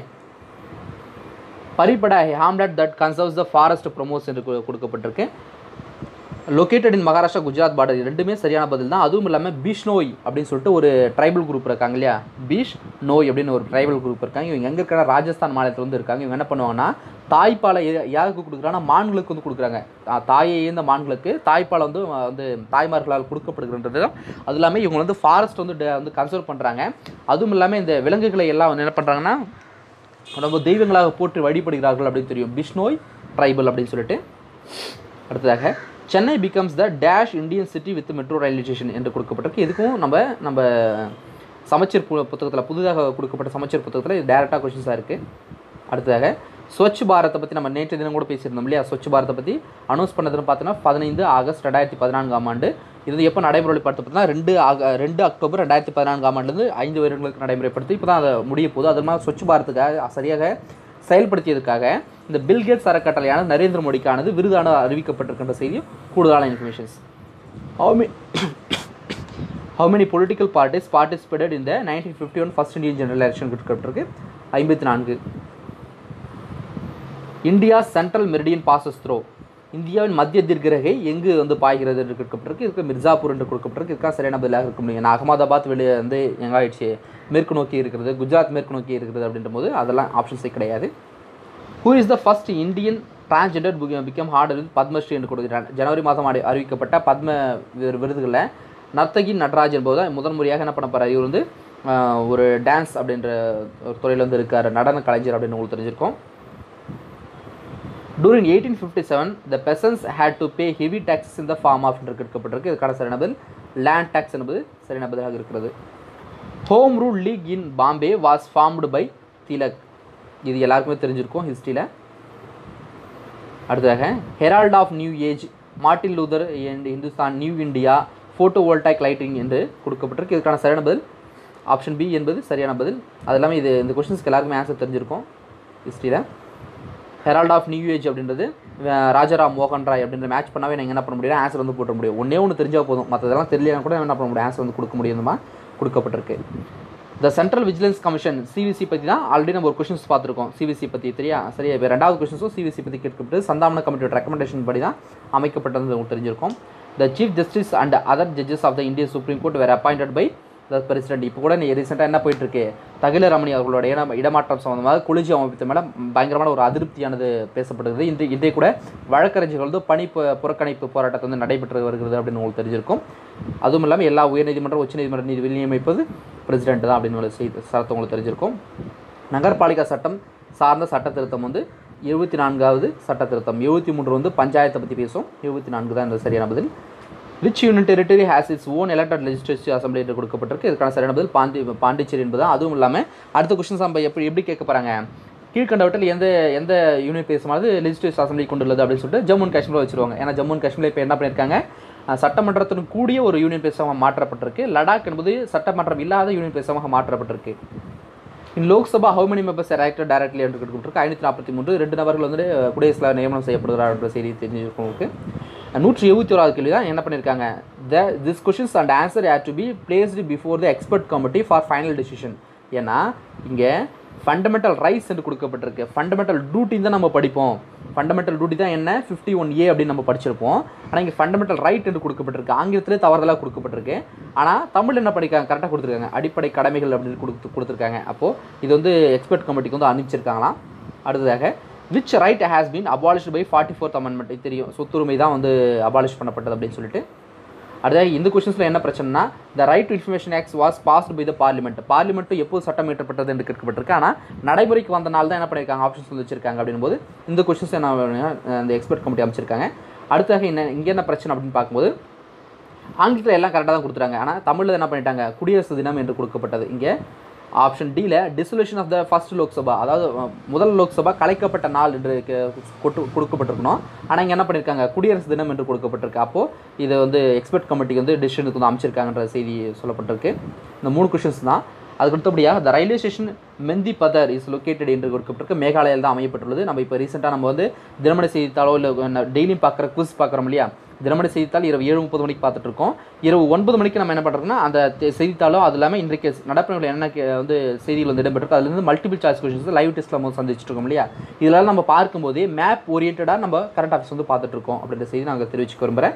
பரிபட hamlet that conserves the forest promos என்று கு- கொடுக்கப்பட்டிருக்கு located in Maharashtra Gujarat border ரெண்டுமே சரியான பதில் தான் அதுவும் இல்லாமல் பீஷ் நோய் அப்படின்னு சொல்லிட்டு ஒரு ட்ரைபல் குரூப் இருக்காங்க இல்லையா பீஷ் நோய் அப்படின்னு ஒரு ட்ரைபல் குரூப் இருக்காங்க இவங்க எங்கே இருக்கிற ராஜஸ்தான் மாநிலத்தில் வந்து இருக்காங்க இவங்க என்ன பண்ணுவாங்கன்னா தாய்ப்பாலை எ- யாருக்கு கொடுக்குறாங்கன்னா மான்களுக்கு வந்து கொடுக்குறாங்க தா- தாயை இந்த மான்களுக்கு தாய்ப்பாலை வந்து அஹ், வந்து தாய்மார்களால் கொடுக்கப்படுகின்றது அது இல்லாமல் இவங்க வந்து ஃபாரஸ்ட் வந்து ட- வந்து கன்சர்வ் பண்ணுறாங்க அதுவும் இல்லாமல் இந்த விலங்குகளை எல்லாம் வந்து என்ன பண்ணுறாங்கன்னா ரொம்ப தெய்வங்களாக போட்டு வழிபடுகிறார்கள் அப்படின்னு தெரியும் பிஷ்னோய் ட்ரைபல் அப்படின்னு சொல்லிட்டு அடுத்ததாக Chennai becomes the dash Indian city with metro railway station என்று கொடுக்கப்பட்டிருக்கு இதுக்கும் நம்ம நம்ம சமச்சீர் பு புத்தகத்தில் புதிதாக கொடுக்கப்பட்ட சமச்சீர் புத்தகத்தில் இது டேரெக்டாக கொஷின்ஸாக இருக்குது அடுத்ததாக ஸ்வச் பாரத்தை பற்றி நம்ம நேற்று தினம் கூட பேசியிருந்தோம் இல்லையா ஸ்வச் பாரத்தை பற்றி அனௌன்ஸ் பண்ணதுன்னு பார்த்தீங்கன்னா பதினைந்து ஆகஸ்ட் ரெண்டாயிரத்தி பதினான்காம் ஆண்டு இது எப்போ நடைமுறைப்படுத்த பார்த்தீங்கன்னா ரெண்டு ஆக ரெண்டு அக்டோபர் ரெண்டாயிரத்தி பதினான்காம் ஆண்டுலேருந்து ஐந்து வருடங்களுக்கு நடைமுறைப்படுத்தி இப்போ தான் அதை முடிய போகுது அது மாதிரி ஸ்வச் பாரத்துக்காக சரியாக செயல்படுத்தியதுக்காக இந்த பில்கேட்ஸ் அறக்கட்டளையான நரேந்திர மோடிக்கானது விருதான அறிவிக்கப்பட்டிருக்கின்ற செய்தியும் கூடுதலான இன்ஃபர்மேஷன்ஸ் how many how many political parties participated இந்த nineteen fifty one first Indian general election கொடுக்கப்பட்டிருக்கு ஐம்பத்தி நான்கு India central meridian passes through இந்தியாவின் மத்திய தீர்க்கரகை எங்கு வந்து பாய்கிறது என்று கொடுக்கப்பட்டிருக்கு இதுக்கு மிர்சாப்பூர் என்று கொடுக்கப்பட்டிருக்கு இதுக்காக சரியான பதிலாக இருக்க முடியும் ஏன்னா அகமதாபாத் வெளியே வந்து எங்க ஆயிடுச்சு மேற்கு நோக்கி இருக்கிறது குஜராத் மேற்கு நோக்கி இருக்கிறது அப்படின்ற போது அதெல்லாம் ஆப்ஷன்ஸே கிடையாது who is the first Indian transgender become harder Padma Shri என்று கொடுக்கிறார் ஜனவரி மாதம் அடி- அறிவிக்கப்பட்ட பத்ம விரு- விருதுகளில் நர்த்தகி நடராஜ் என்பவர் தான் முதன் முறையாக என்ன பண்ண போறார் இவர் வந்து ஆஹ், ஒரு டான்ஸ் அப்படின்ற ஒரு துறையில் வந்து இருக்கார் நடன கலைஞர் அப்படின்னு உங்களுக்கு தெரிஞ்சிருக்கும் during eighteen fifty seven the peasants had to pay heavy taxes இந்த ஃபார்ம் ஆஃப் என்று கேட்கப்பட்டிருக்கு இதுக்கான சரியான பதில் லேண்ட் டேக்ஸ் என்பது சரியான பதிலாக இருக்கிறது home rule league in Bombay was formed by Tilak இது எல்லாருக்குமே தெரிஞ்சிருக்கும் ஹிஸ்ட்ரியில் அடுத்ததாக herald of new age Martin Luther and Hindustan new India photovoltaic lighting என்று கொடுக்கப்பட்டிருக்கு இதுக்கான சரியான பதில் ஆப்ஷன் பி என்பது சரியான பதில் அது எல்லாமே இது இந்த கொஷின்ஸ்க்கு எல்லாருக்குமே ஆன்சர் தெரிஞ்சிருக்கும் ஹிஸ்ட்ரியில் ஹெரால்ட் ஆஃப் நியூ ஏஜ் அப்படின்றது அஹ், ராஜாராம் மோகன் ராய் அப்படின்ற மேட்ச் பண்ணாவே நீங்கள் என்ன பண்ண முடியும் ஆன்சர் வந்து போட்ட முடியும் ஒன்றே ஒன்று தெரிஞ்சால் போதும் மற்றதெல்லாம் தெரியலனா கூட என்ன பண்ண முடியும் ஆன்சர் வந்து கொடுக்க முடியுமா கொடுக்கப்பட்டிருக்கு the central vigilance commission C V C பற்றி தான் ஆல்ரெடி நம்ம ஒரு கொஷின்ஸ் பார்த்துருக்கோம் சிவிசி பற்றி தெரியா சரியா இப்போ ரெண்டாவது கொஷின்ஸும் சிவிசி பற்றி கேட்கப்பட்டு சந்தாமன கமிட்டியோட ரெக்கமெண்டேஷன் படி தான் அமைக்கப்பட்டது உங்களுக்கு தெரிஞ்சிருக்கும் the chief justice and other judges of the Indian supreme court were appointed by the president இப்போ கூட நீ ரீசெண்டாக என்ன போயிட்டு இருக்கு தகிலரமணி அவர்களோட இட இடமாற்றம் சம்மந்தமாக குளிர்ச்சி அமைப்பு மேலே பயங்கரமான ஒரு அதிருப்தியானது பேசப்படுகிறது இந்த இன்றைய கூட வழக்கறிஞர்கள் வந்து பணி பு- புறக்கணிப்பு போராட்டத்தை வந்து நடைபெற்று வருகிறது அப்படின்னு உங்களுக்கு தெரிஞ்சிருக்கும் அதுவும் இல்லாமல் எல்லா உயர்நீதிமன்றம் உச்சநீதிமன்ற நீதி நியமிப்பது பிரசிடென்ட் தான் அப்படின்னு ஒரு செய்தி சட்டத்தை உங்களுக்கு தெரிஞ்சிருக்கும் நகர்பாலிகா சட்டம் சார்ந்த சட்ட திருத்தம் வந்து எழுபத்தி நான்காவது சட்ட திருத்தம் எழுபத்தி மூன்று வந்து பஞ்சாயத்தை பற்றி பேசும் எழுபத்தி நான்கு தான் இந்த சரியான பதில் which union territory has its own elected legislative assembly என்று கொடுக்கப்பட்டிருக்கு இதுக்கான சரியான பதில் பாண்டி பாண்டிச்சேரி என்பது அதுவும் இல்லாமல் அடுத்த கொஸ்டின்ஸ் நம்ம எப்படி எப்படி கேட்க போகிறாங்க கீழ்கண்டவற்றில் எந்த எந்த யூனியன் பிரதேசமானது லெஜிஸ்லேட்டிவ் அசம்பிளி கொண்டுள்ளது அப்படின்னு சொல்லிட்டு ஜம்மு அண்ட் காஷ்மீர் வச்சிருவாங்க ஏன்னா ஜம்மு அண்ட் காஷ்மீரில் இப்போ என்ன பண்ணியிருக்காங்க அஹ், சட்டமன்றத்துடன் கூடிய ஒரு யூனியன் பிரதேசமாக மாற்றப்பட்டிருக்கு லடாக் என்பது சட்டமன்றம் இல்லாத யூனியன் பிரதேசமாக மாற்றப்பட்டிருக்கு in Lok Sabha how many members are elected directly என்று கொடுக்கப்பட்டிருக்கு ஐநூற்றி நாற்பத்தி மூன்று ரெண்டு நபர்கள் வந்து குடியரசுல நியமனம் செய்யப்படுகிறார் என்ற செய்தி தெரிஞ்சிருக்கும் உங்களுக்கு நூற்றி எழுபத்தி ஓராவது கேள்வி தான் என்ன பண்ணியிருக்காங்க the this questions and answer had to be placed before the expert committee for final decision ஏன்னா இங்கே ஃபண்டமெண்டல் ரைட்ஸ் என்று கொடுக்கப்பட்டிருக்கு ஃபண்டமெண்டல் டியூட்டின்னு தான் நம்ம படிப்போம் ஃபண்டமெண்டல் டியூட்டி தான் என்ன ஃபிஃப்டி ஒன் ஏ அப்படின்னு நம்ம படிச்சிருப்போம் ஆனால் இங்கே ஃபண்டமெண்டல் ரைட் என்று கொடுக்கப்பட்டிருக்கு ஆங்கிலத்திலே தவறுதலாக கொடுக்கப்பட்டிருக்கு ஆனால் தமிழ் என்ன படிக்காங்க கரெக்டாக கொடுத்துருக்காங்க அடிப்படை கடமைகள் அப்படின்னு கொடுத்து கொடுத்துருக்காங்க அப்போது இது வந்து எக்ஸ்பர்ட் கமிட்டிக்கு வந்து அனுப்பிச்சிருக்காங்களாம் அடுத்ததாக which right has been abolished by forty fourth amendment இது தெரியும் சொத்துரிமை தான் வந்து அபாலிஷ் பண்ணப்பட்டது அப்படின்னு சொல்லிட்டு அடுத்தது இந்த கொஷின்ஸில் என்ன பிரச்சனைனா the right to information act was passed by the parliament parliament எப்போது சட்டம் இயற்றப்பட்டது என்று கேட்கப்பட்டிருக்கு ஆனால் நடைமுறைக்கு வந்த நாள் தான் என்ன பண்ணியிருக்காங்க ஆப்ஷன்ஸ் வந்து வச்சிருக்காங்க அப்படின் போது இந்த கொஷின்ஸ் என்ன வேணும்னா, அந்த எக்ஸ்பர்ட் கமிட்டி அமைச்சிருக்காங்க அடுத்ததாக என்ன இங்கே என்ன பிரச்சனை அப்படின்னு பார்க்கும்போது ஆங்கிலத்தில் எல்லாம் கரெக்டாக தான் கொடுத்துறாங்க ஆனால் தமிழில் என்ன பண்ணிட்டாங்க குடியரசு தினம் என்று கொடுக்கப்பட்டது இங்கே ஆப்ஷன் டியில் dissolution of the first Lok Sabha அதாவது அஹ், முதல் லோக்சபா கலைக்கப்பட்ட நாள் என்று க- கொட்டு கொடுக்கப்பட்டிருக்கணும் ஆனால் இங்கே என்ன பண்ணியிருக்காங்க குடியரசு தினம் என்று கொடுக்கப்பட்டிருக்கு அப்போது இது வந்து எக்ஸ்பர்ட் கமிட்டிக்கு வந்து டிசிஷனுக்கு வந்து அமைச்சிருக்காங்கன்ற செய்தி சொல்லப்பட்டிருக்கு இந்த மூணு கொஷின்ஸ் தான் அதுக்கு அடுத்தபடியாக the railway station Mendhipathar is located என்று கொடுக்கப்பட்டிருக்கு மேகாலயாவில் தான் அமையப்பட்டுள்ளது நம்ம இப்போ ரீசெண்டாக நம்ம வந்து தினமணி செய்தித்தாளோ இல்லை டெய்லியும் பார்க்குற குவிஸ் பார்க்குறோம் இல்லையா தினமணி செய்தித்தாள் இரவு ஏழு முப்பது மணிக்கு பார்த்துட்டு இருக்கோம் இரவு ஒன்பது மணிக்கு நம்ம என்ன பண்ணுறோம்னா அந்த தெ- செய்தித்தாளோ அது இல்லாமல் இன்றைக்கு நடப்புகள் என்ன கே- வந்து செய்திகள் வந்து இடம்பெற்றிருக்கு அதுலேருந்து மல்டிபிள் சாய்ஸ் கொஸ்டின்ஸ் லைவ் டெஸ்ட்டில் நம்ம வந்து சந்திச்சுட்டு இருக்கோம் இல்லையா இதெல்லாம் நம்ம பார்க்கும்போதே மேப் ஓரியன்டாக நம்ம கரண்ட் ஆஃபீஸ் வந்து பார்த்துட்டு இருக்கோம் அப்படின்ற செய்தி நாங்கள் தெரிவிச்சுக்க விரும்புகிறேன்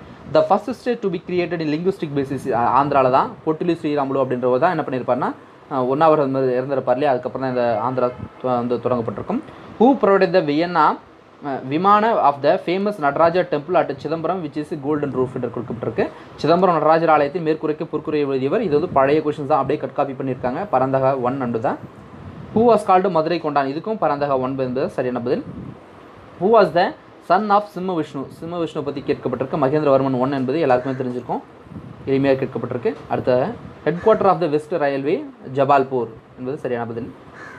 the first state to be created in linguistic basis ஆந்திராவில் தான் பொட்டிலி ஸ்ரீராமுலு அப்படின்றவர் தான் என்ன பண்ணியிருப்பாருன்னா ஒன்றாவது வந்து இறந்திருப்பார் இல்லையா அதுக்கப்புறம் தான் இந்த ஆந்திரா து- வந்து தொடங்கப்பட்டிருக்கும் ஹூ ப்ரொவைடட் த வியன்னா அஹ், விமான of the famous Natarajar temple at Chidambaram which is golden roof என்று கொடுக்கப்பட்டிருக்கு சிதம்பரம் நடராஜர் ஆலயத்தை மேற்கூரைக்கு பொற்குறை எழுதியவர் இது வந்து பழைய கொஷின்ஸ் தான் அப்படியே கட் காப்பி பண்ணியிருக்காங்க பரந்தக ஒன் அண்டு தான் who was called Madurai Kondan இதுக்கும் பரந்தக ஒன் என்பது சரியான பதில் who was the son of Simha Vishnu சிம்ம விஷ்ணு பற்றி கேட்கப்பட்டிருக்கு மகேந்திரவர்மன் ஒன் என்பது எல்லாருக்குமே தெரிஞ்சிருக்கும் எளிமையாக கேட்கப்பட்டிருக்கு அடுத்த head quarter of the west railway Jabalpur என்பது சரியான பதில்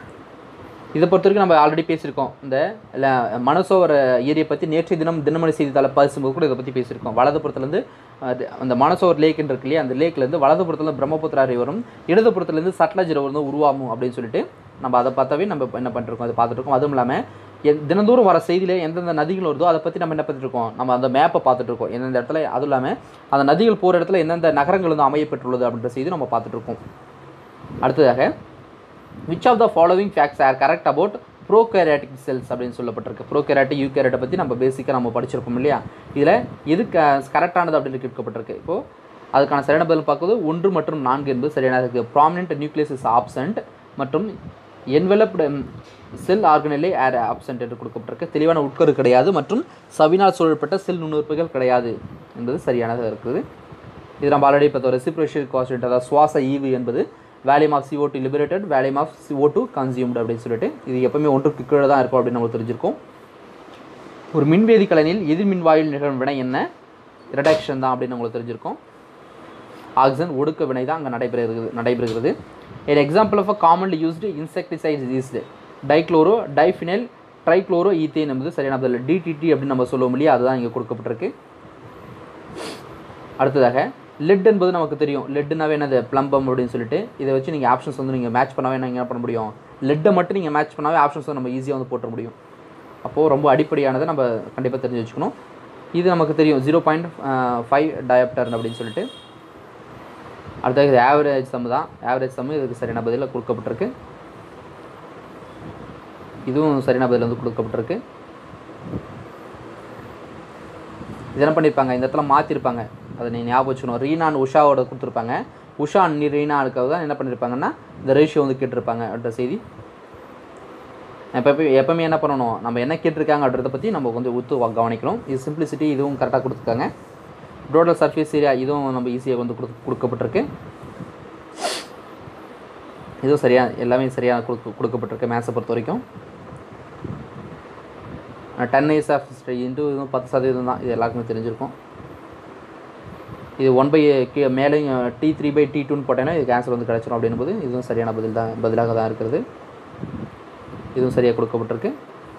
இதை பொறுத்த வரைக்கும் நம்ம ஆல்ரெடி பேசியிருக்கோம் இந்த இல்லை மனசோவர் ஏரியை பற்றி நேற்றைய தினம் தினமணி செய்தித்தாளை பேசும்போது கூட இதை பற்றி பேசியிருக்கோம் வலதுபுறத்துலேருந்து அது அந்த மனசோவர் லேக்னு இருக்கு இல்லையா அந்த லேக்லேருந்து வலதுபுறத்துல பிரம்மபுத்திரா ரிவரும் இடதுபுறத்துலேருந்து சட்லஜ் ரிவர் வந்து உருவாகும் அப்படின்னு சொல்லிட்டு நம்ம அதை பார்த்தாவே நம்ம என்ன பண்ணிருக்கோம் அதை பார்த்துட்டு அதுவும் இல்லாமல் எ- தினந்தோறும் வர செய்தியில் எந்தெந்த நதிகள் வருதோ அதை பற்றி நம்ம என்ன பண்ணிட்டு இருக்கோம் நம்ம அந்த மேப்பை பார்த்துட்டு இருக்கோம் எந்தெந்த இடத்துல அதுவும் இல்லாமல் அந்த நதிகள் போகிற இடத்துல எந்தெந்த நகரங்கள் வந்து அமையப்பெற்றுள்ளது அப்படின்ற செய்தி நம்ம பார்த்துட்டு இருக்கோம் அடுத்ததாக which of the following facts are correct about prokaryotic cells அப்படின்னு சொல்லப்பட்டிருக்கு ப்ரோகேரியாட்டிக் யூகேரியாட்டை பற்றி நம்ம பேசிக்காக நம்ம படிச்சிருப்போம் இல்லையா இதில் எது க கரெக்டானது அப்படின்னு கேட்கப்பட்டிருக்கு இப்போது அதுக்கான சரியான பதில் பார்க்கும்போது ஒன்று மற்றும் நான்கு என்பது சரியான இருக்குது ப்ராமினென்ட் நியூக்ளியஸ் இஸ் ஆப்சண்ட் மற்றும் என்வெலப்டு செல் ஆர்கனிலே ஏர் ஆப்சண்ட் என்று கொடுக்கப்பட்டிருக்கு தெளிவான உட்கரு கிடையாது மற்றும் சவினால் சூழப்பட்ட செல் நுண்ணுறுப்புகள் கிடையாது என்பது சரியானதாக இருக்குது இது நம்ம ஆல்ரெடி பார்த்தோம் ரெசிப்ரேஷன் காஸ்ட் அதாவது சுவாச ஈவு என்பது volume of CO2 to liberated volume of CO2 to consumed அப்படின்னு சொல்லிட்டு இது எப்பவுமே ஒன்றுக்கு கீழே தான் இருக்கும் அப்படின்னு நம்ம தெரிஞ்சிருக்கோம் ஒரு மின்வேதி கலனில் எதிர் மின்வாயில் நிகழும் வினை என்ன ரிடக்ஷன் தான் அப்படின்னு உங்களுக்கு தெரிஞ்சிருக்கும் ஆக்சிஜன் ஒடுக்க வினை தான் அங்கே நடைபெறுகிறது நடைபெறுகிறது an example of a commonly used insecticides is dichloro diphenyl trichloro ethane என்பது சரியான பதில் டிடிடி அப்படின்னு நம்ம சொல்லுவோம் இல்லையா அதுதான் இங்கே கொடுக்கப்பட்டிருக்கு அடுத்ததாக லெட் என்பது நமக்கு தெரியும் லெட்னாவே என்னது பிளம்பம் அப்படின்னு சொல்லிட்டு இதை வச்சு நீங்கள் ஆப்ஷன்ஸ் வந்து நீங்கள் மேட்ச் பண்ணவே நீங்கள் என்ன பண்ண முடியும் லெட்டை மட்டும் நீங்கள் மேட்ச் பண்ணாவே ஆப்ஷன்ஸ் வந்து நம்ம ஈஸியாக வந்து போட்டுற முடியும் அப்போது ரொம்ப அடிப்படையானதை நம்ம கண்டிப்பாக தெரிஞ்சு வச்சுக்கணும் இது நமக்கு தெரியும் ஜீரோ பாயிண்ட் ஃபைவ் டயப்டர் அப்படின்னு சொல்லிட்டு அடுத்தது இது ஆவரேஜ் சம் தான் ஆவரேஜ் சம் இதுக்கு சரியான பதிலில் கொடுக்கப்பட்டிருக்கு இதுவும் சரியான பதில் வந்து கொடுக்கப்பட்டிருக்கு இது என்ன பண்ணியிருப்பாங்க இந்த இடத்துல மாற்றிருப்பாங்க அதை நீ ஞாபகம் வச்சுக்கணும் ரீனான் உஷாவோட கொடுத்துருப்பாங்க உஷா ரீனா அதுக்காக தான் என்ன பண்ணியிருப்பாங்கன்னா இந்த ரேஷியோ வந்து கேட்டிருப்பாங்க அப்படின்ற செய்தி எப்போ எப்பவுமே என்ன பண்ணணும் நம்ம என்ன கேட்டிருக்காங்க அப்படின்றத பற்றி நம்ம கொஞ்சம் ஒத்து கவனிக்கணும் இது சிம்பிளிசிட்டி இதுவும் கரெக்டாக கொடுத்துருக்காங்க டோட்டல் சர்ஃபேஸ் ஏரியா இதுவும் நம்ம ஈஸியாக வந்து கொடு கொடுக்கப்பட்டிருக்கு இதுவும் சரியாக எல்லாமே சரியாக கொடுக்க கொடுக்கப்பட்டிருக்கு மேத்ஸை பொறுத்த வரைக்கும் ten years of history into இதுவும் பத்து சதவீதம் தான் இது எல்லாருக்குமே தெரிஞ்சிருக்கும் இது ஒன் பை கே மேலேயும் டி த்ரீ பை டி டூன்னு போட்டேன்னா இதுக்கு ஆன்சர் வந்து கிடச்சிரும் அப்படின்னும் போது இதுவும் சரியான பதில் தான் பதிலாக தான் இருக்கிறது இதுவும் சரியாக கொடுக்கப்பட்டிருக்கு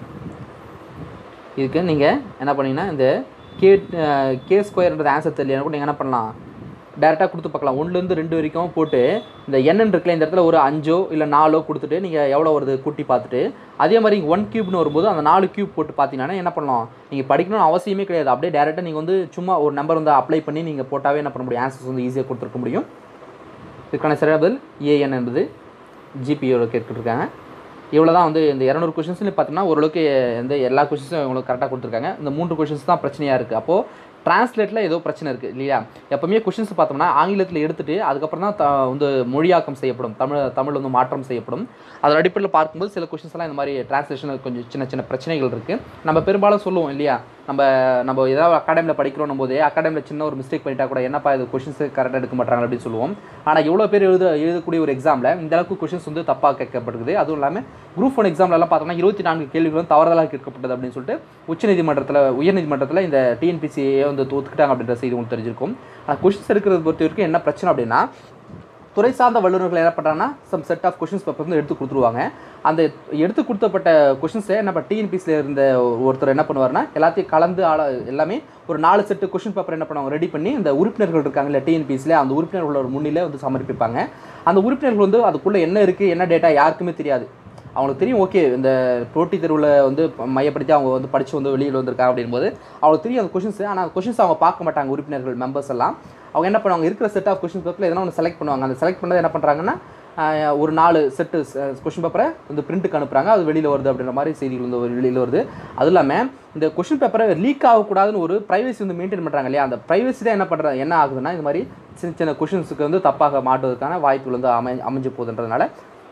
இதுக்கு நீங்கள் என்ன பண்ணீங்கன்னா இந்த கே கே ஸ்கொயர்ன்றது ஆன்சர் தெரியலனா கூட நீங்கள் என்ன பண்ணலாம் டேரெக்டாக கொடுத்து பார்க்கலாம் ஒன்றுலேருந்து ரெண்டு வரைக்கும் போட்டு இந்த எண்ணன் இருக்குல்ல இந்த இடத்துல ஒரு அஞ்சோ இல்லை நாலோ கொடுத்துட்டு நீங்கள் எவ்வளோ வருது கூட்டி பார்த்துட்டு அதே மாதிரி இங்கே ஒன் க்யூப்னு வரும்போது அந்த நாலு க்யூப் போட்டு பார்த்தீங்கன்னா என்ன பண்ணலாம் நீங்கள் படிக்கணும்னு அவசியமே கிடையாது அப்படியே டேரெக்டாக நீங்கள் வந்து சும்மா ஒரு நம்பர் வந்து அப்ளை பண்ணி நீங்கள் போட்டாவே என்ன பண்ண முடியும் ஆன்சர்ஸ் வந்து ஈஸியாக கொடுத்துருக்க முடியும் இதுக்கான சரியான பதில் ஏஎன் என்பது ஜிபியோட கேட்டுருக்காங்க இவ்வளோ தான் வந்து இந்த இரநூறு கொஷின்ஸ்னு பார்த்தீங்கன்னா ஓரளவுக்கு இந்த எல்லா கொஷின்ஸும் இவங்களுக்கு கரெக்டாக கொடுத்துருக்காங்க இந்த மூன்று கொஷின்ஸ் தான் பிரச்சனையாக இருக்குது அப்போது டிரான்ஸ்லேட்டில் ஏதோ பிரச்சனை இருக்குது இல்லையா எப்பவுமே கொஷின்ஸ் பார்த்தோம்னா ஆங்கிலத்தில் எடுத்துட்டு அதுக்கப்புறம் தான் த வந்து மொழியாக்கம் செய்யப்படும் தமிழ் தமிழ் வந்து மாற்றம் செய்யப்படும் அதன் அடிப்படையில் பார்க்கும்போது சில கொஷின்ஸ் எல்லாம் இந்த மாதிரி டிரான்ஸ்லேஷனில் கொஞ்சம் சின்ன சின்ன பிரச்சனைகள் இருக்குது நம்ம பெரும்பாலும் சொல்லுவோம் இல்லையா நம்ம நம்ம ஏதாவது அகாடமியில் படிக்கிறோம் போதே அகாடமியில் சின்ன ஒரு மிஸ்டேக் பண்ணிட்டா கூட என்னப்பா இது கொஷின்ஸ் கரெக்டாக எடுக்க மாட்டாங்க அப்படின்னு சொல்லுவோம் ஆனால் எவ்வளோ பேர் எழுத எழுதக்கூடிய ஒரு எக்ஸாமில் இந்த அளவுக்கு கொஷின்ஸ் வந்து தப்பாக கேட்கப்படுது அதுவும் இல்லாமல் குரூப் ஒன் எக்ஸாம்லலாம் பார்த்தோம்னா இருபத்தி நான்கு கேள்விகளும் தவறுதலாக கேட்கப்பட்டது அப்படின்னு சொல்லிட்டு உச்சநீதிமன்றத்தில் உயர்நீதிமன்றத்தில் இந்த டிஎன்பிசியை வந்து தோத்துக்கிட்டாங்க அப்படின்ற செய்தி உங்களுக்கு தெரிஞ்சிருக்கும் ஆனால் கொஷின்ஸ் எடுக்கிறது பொறுத்த வரைக்கும் என்ன பிரச்சனை அப்படின்னா துறை சார்ந்த வல்லுநர்கள் என்ன பண்ணுறாங்கன்னா some set of questions paper வந்து எடுத்து கொடுத்துருவாங்க அந்த எடுத்து கொடுத்தப்பட்ட கொஷின்ஸை என்ன பண்ண டிஎன்பிசியில் இருந்த ஒருத்தர் என்ன பண்ணுவார்னா எல்லாத்தையும் கலந்து ஆள எல்லாமே ஒரு நாலு செட்டு கொஷின் பேப்பர் என்ன பண்ணுவாங்க ரெடி பண்ணி இந்த உறுப்பினர்கள் இருக்காங்க இல்லை டிஎன்பிசியில் அந்த உறுப்பினர்களோட முன்னிலே வந்து சமர்ப்பிப்பாங்க அந்த உறுப்பினர்கள் வந்து அதுக்குள்ளே என்ன இருக்குது என்ன டேட்டா யாருக்குமே தெரியாது அவங்களுக்கு தெரியும் ஓகே இந்த போட்டித் தேர்வில் வந்து மையப்படுத்தி அவங்க வந்து படித்து வந்து வெளியில் வந்திருக்காங்க அப்படின்போது அவங்களுக்கு தெரியும் அந்த கொஷின்ஸ் ஆனால் கொஷின்ஸ் அவங்க பார்க்க மாட்டாங்க உறுப்பினர்கள் மெம்பர்ஸ் எல்லாம் அவங்க என்ன பண்ணுவாங்க இருக்கிற செட் ஆஃப் கொஷின் பேப்பரில் எதனா ஒன்று செலக்ட் பண்ணுவாங்க அந்த செலக்ட் பண்ணது என்ன பண்ணுறாங்கன்னா ஆஹ், ஒரு நாலு செட்டு கொஷின் பேப்பரை வந்து பிரிண்ட்டுக்கு அனுப்புகிறாங்க அது வெளியில் வருது அப்படின்ற மாதிரி செய்திகள் வந்து ஒரு வெளியில் வருது அதுவும் இல்லாமல் இந்த கொஷின் பேப்பரை லீக் ஆகக்கூடாதுன்னு ஒரு ப்ரைவசி வந்து மெயின்டைன் பண்ணுறாங்க இல்லையா அந்த ப்ரைவசி தான் என்ன பண்ணுறாங்க என்ன ஆகுதுன்னா இந்த மாதிரி சின்ன சின்ன கொஷின்ஸுக்கு வந்து தப்பாக மாட்டுவதற்கான வாய்ப்புகள் வந்து அமை அமைஞ்சு போகுதுன்றதுனால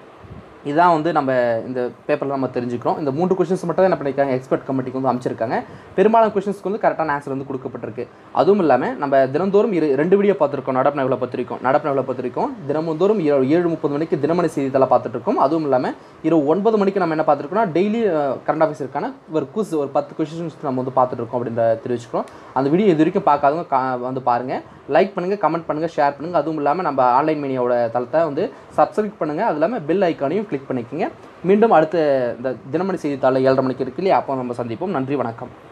இதான் வந்து நம்ம இந்த பேப்பரில் நம்ம தெரிஞ்சுக்கிறோம் இந்த மூன்று கொஷின்ஸ் மட்டும் தான் என்ன பண்ணியிருக்காங்க எக்ஸ்பர்ட் கமிட்டிக்கு வந்து அமைச்சிருக்காங்க பெரும்பாலான கொஷின்ஸ்க்கு வந்து கரெக்டான ஆன்சர் வந்து கொடுக்கப்பட்டிருக்கு அதுவும் இல்லாமல் நம்ம தினந்தோறும் இரு ரெண்டு வீடியோ பார்த்துருக்கோம் நடப்பு நகலை பத்திரிக்கோம் நடப்பு நகலை பத்திரிக்கோம் தினமுந்தோறும் இரவு ஏழு முப்பது மணிக்கு தினமணி செய்தித்தாளை பார்த்துட்டு இருக்கோம் அதுவும் இல்லாமல் இரவு ஒன்பது மணிக்கு நம்ம என்ன பார்த்துருக்கோம்னா டெய்லி கரண்ட் ஆஃபீஸருக்கான ஒரு குஸ் ஒரு பத்து கொஷின்ஸ் நம்ம வந்து பார்த்துட்டு இருக்கோம் அப்படின்ற தெரிவிச்சுக்கிறோம் அந்த வீடியோ இது வரைக்கும் பார்க்காதவங்க கா- வந்து பாருங்கள் லைக் பண்ணுங்கள் கமெண்ட் பண்ணுங்கள் ஷேர் பண்ணுங்கள் அதுவும் இல்லாமல் நம்ம ஆன்லைன் மீடியாவோட தளத்தை வந்து சப்ஸ்கிரைப் பண்ணுங்கள் அது இல்லாமல் பெல் ஐக்கானையும் கிளிக் பண்ணிக்கோங்க மீண்டும் அடுத்த இந்த தினமணி செய்தித்தாள் ஏழரை மணிக்கு இருக்கு இல்லையா அப்போ நம்ம சந்திப்போம் நன்றி வணக்கம்